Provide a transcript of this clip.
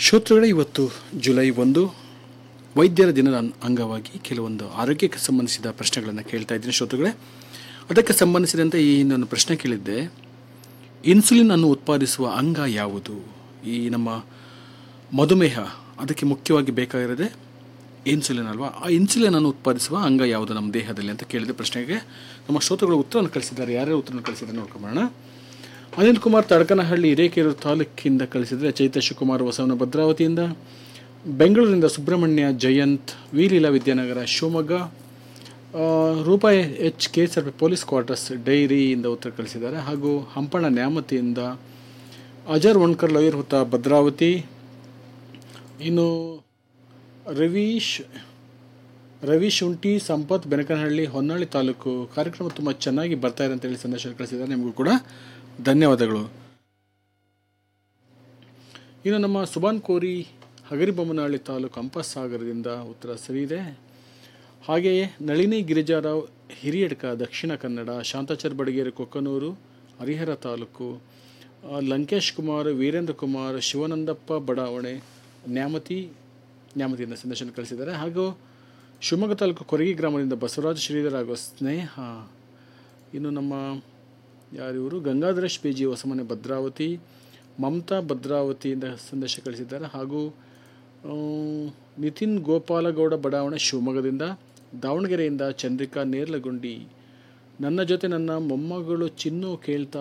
ಶ್ರೋತೃಗಳೇ ಇವತ್ತು ಜುಲೈ ಒಂದು ವೈದ್ಯರ ದಿನದ ಅಂ- ಅಂಗವಾಗಿ ಕೆಲವೊಂದು ಆರೋಗ್ಯಕ್ಕೆ ಸಂಬಂಧಿಸಿದ ಪ್ರಶ್ನೆಗಳನ್ನು ಕೇಳ್ತಾ ಇದ್ದೀನಿ ಶ್ರೋತೃಗಳೇ ಅದಕ್ಕೆ ಸಂಬಂಧಿಸಿದಂತೆ ಈ ನಾನು ಪ್ರಶ್ನೆ ಕೇಳಿದ್ದೆ ಇನ್ಸುಲಿನ್ ಅನ್ನು ಉತ್ಪಾದಿಸುವ ಅಂಗ ಯಾವುದು ಈ ನಮ್ಮ ಮಧುಮೇಹ ಅದಕ್ಕೆ ಮುಖ್ಯವಾಗಿ ಬೇಕಾಗಿರೋದೆ ಇನ್ಸುಲಿನ್ ಅಲ್ವಾ ಆ ಇನ್ಸುಲಿನ್ ಅನ್ನು ಉತ್ಪಾದಿಸುವ ಅಂಗ ಯಾವುದು ನಮ್ಮ ದೇಹದಲ್ಲಿ ಅಂತ ಕೇಳಿದ ಪ್ರಶ್ನೆಗೆ ನಮ್ಮ ಶ್ರೋತೃಗಳು ಉತ್ತರವನ್ನು ಕಳಿಸಿದ್ದಾರೆ ಯಾರ್ಯಾರು ಉತ್ತರವನ್ನು ಕಳಿಸಿದ್ದಾರೆ ನೋಡ್ಕೊಂಬೋಣ ಅನಿಲ್ ಕುಮಾರ್ ತಡಕನಹಳ್ಳಿ ಹಿರೇಕೆರೂರು ತಾಲೂಕಿಂದ ಕಳಿಸಿದರೆ ಚೈತ ಶಿವಕುಮಾರ್ ಬಸವನ ಭದ್ರಾವತಿಯಿಂದ ಬೆಂಗಳೂರಿನಿಂದ ಸುಬ್ರಹ್ಮಣ್ಯ ಜಯಂತ್ ವಿಲೀಲಾ ವಿದ್ಯಾನಗರ ಶಿವಮೊಗ್ಗ ಆ, ರೂಪಾಯಿ H K sir police quarters ಡೈರಿಯಿಂದ ಉತ್ತರ ಕಳಿಸಿದ್ದಾರೆ ಹಾಗೂ ಹಂಪಣ ನ್ಯಾಮತಿಯಿಂದ ಅಜರ್ ವಣ್ಕರ್ ಲೋಯರ್ ಹುತ್ತ ಭದ್ರಾವತಿ ಇನ್ನು ರವೀಶ್ ರವೀಶ್ ಉಂಟಿ ಸಂಪತ್ ಬೆನಕನಹಳ್ಳಿ ಹೊನ್ನಾಳಿ ತಾಲೂಕು ಕಾರ್ಯಕ್ರಮ ತುಂಬ ಚೆನ್ನಾಗಿ ಬರ್ತಾ ಇದೆ ಅಂತ ಹೇಳಿ ಸಂದೇಶ ಕಳಿಸಿದ್ದಾರೆ ನಿಮಗೂ ಕೂಡ ಧನ್ಯವಾದಗಳು ಇನ್ನು ನಮ್ಮ ಸುಬಾನ್ ಕೋರಿ ಹಗರಿಬೊಮ್ಮನಹಳ್ಳಿ ತಾಲೂಕು ಹಂಪಸಾಗರದಿಂದ ಉತ್ತರ ಸರಿ ಇದೆ ಹಾಗೆಯೇ ನಳಿನಿ ಗಿರಿಜಾರಾವ್ ಹಿರಿಯಡ್ಕ ದಕ್ಷಿಣ ಕನ್ನಡ ಶಾಂತಾಚಾರ್ ಬಡಗೇರಿ ಕೊಕ್ಕನೂರು ಹರಿಹರ ತಾಲೂಕು ಆ, ಲಂಕೇಶ್ ಕುಮಾರ್ ವೀರೇಂದ್ರ ಕುಮಾರ್ ಶಿವಾನಂದಪ್ಪ ಬಡಾವಣೆ ನ್ಯಾಮತಿ ನ್ಯಾಮತಿಯಿಂದ ಸಂದೇಶ ಕಳಿಸಿದ್ದಾರೆ ಹಾಗೂ ಶಿವಮೊಗ್ಗ ತಾಲೂಕು ಕೊರಗಿ ಗ್ರಾಮದಿಂದ ಬಸವರಾಜ ಶ್ರೀಧರ್ ಹಾಗೂ ಸ್ನೇಹ ಇನ್ನು ನಮ್ಮ ಯಾರಿವರು ಗಂಗಾಧರೇಶ್ ಪಿ ಜಿ ಹೊಸಮನೆ ಭದ್ರಾವತಿ ಮಮತಾ ಭದ್ರಾವತಿಯಿಂದ ಸಂದೇಶ ಕಳಿಸಿದ್ದಾರೆ ಹಾಗೂ ಆ, ನಿತಿನ್ ಗೋಪಾಲಗೌಡ ಬಡಾವಣೆ ಶಿವಮೊಗ್ಗದಿಂದ ದಾವಣಗೆರೆಯಿಂದ ಚಂದ್ರಿಕಾ ನೇರ್ಲಗುಂಡಿ ನನ್ನ ಜೊತೆ ನನ್ನ ಮೊಮ್ಮಗಳು ಚಿನ್ನು ಕೇಳ್ತಾ